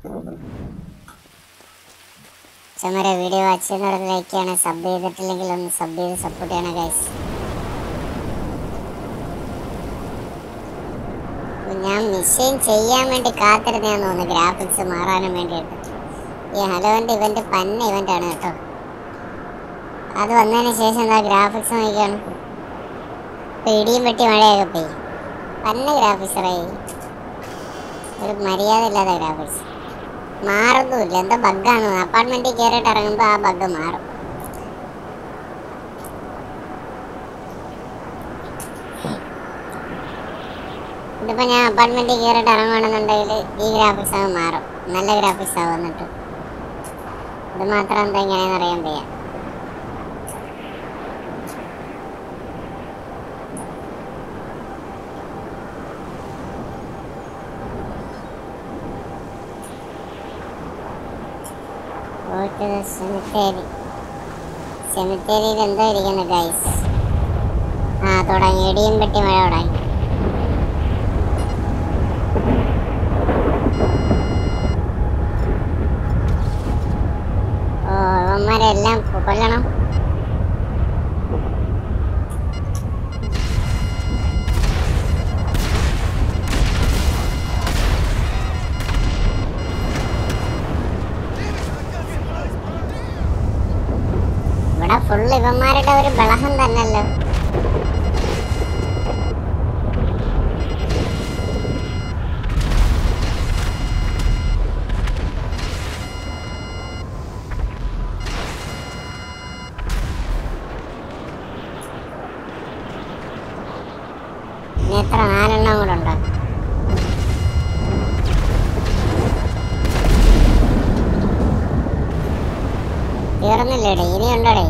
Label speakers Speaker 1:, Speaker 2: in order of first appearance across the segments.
Speaker 1: ചുമര video watch ചെയ്യുന്നവരുടെ like ചെയ്യണേ sub ചെയ്തിട്ടില്ലെങ്കിൽ ഒന്ന് സബ് ചെയ്ത് സപ്പോർട്ട് ചെയ്യണേ ഗൈസ് ഞാൻ മിഷീൻ ചെയ്യാൻ വേണ്ടി കാത്തിരുന്നേന്ന് തോന്നുന്നു ഗ്രാഫിക്സ് മാറാനും വേണ്ടിയിട്ട് ഈ ഹലോന്റെ ഇവന്റ് പന്ന ഇവന്റ് ആണ് കേട്ടോ അത് വന്നതിന് ശേഷം എന്താ ഗ്രാഫിക്സ് നോക്കിയാണ് ഇപ്പൊ ഇടിയും വെട്ടി മഴയൊക്കെ പെയ്യും പന്ന ഗ്രാഫിക്സ് റേ ഒരു മര്യാദ ഇല്ലാത്ത ഗ്രാഫിക്സ് മാറുന്നുമില്ല എന്താ ബഗ്ഗാണ് അപ്പാർട്ട്മെന്റിൽ കയറിയിട്ട് ഇറങ്ങുമ്പോൾ ആ ബഗ് മാറും ഇതിപ്പോ ഞാൻ അപ്പാർട്ട്മെന്റിൽ കയറിയിട്ട് ഇറങ്ങുകയാണെന്നുണ്ടെങ്കിൽ ഈ ഗ്രാഫിക്സ് അങ്ങ് മാറും നല്ല ഗ്രാഫിക്സ് ആവും എന്നിട്ട് ഇത് മാത്രം എന്താ ഇങ്ങനെയെന്ന് അറിയാൻ വയ്യ പോയിട്ട് സെമിത്തേരി സെമിത്തേരിയിൽ എന്തോ ഇരിക്കുന്നു ഗൈസ് ആ തുടങ്ങി ഇടിയും പെട്ടി മഴ തുടങ്ങി ഓ ഇവന്മാരെല്ലാം കൊല്ലണം ഇവിടെ ഫുള്ള് ഇവന്മാരുടെ ഒരു ബളഹം തന്നല്ലോ ഇനി എത്ര നാലെണ്ണം കൂടെ ഉണ്ടോ തീർന്നില്ലേടേ ഇനി ഉണ്ടോടേ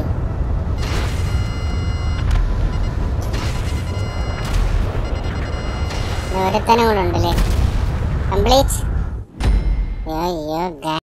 Speaker 1: ഒരുത്തനും കൂടെ ഉണ്ടല്ലേ കംപ്ലീറ്റ് അയ്യോ അയ്യോ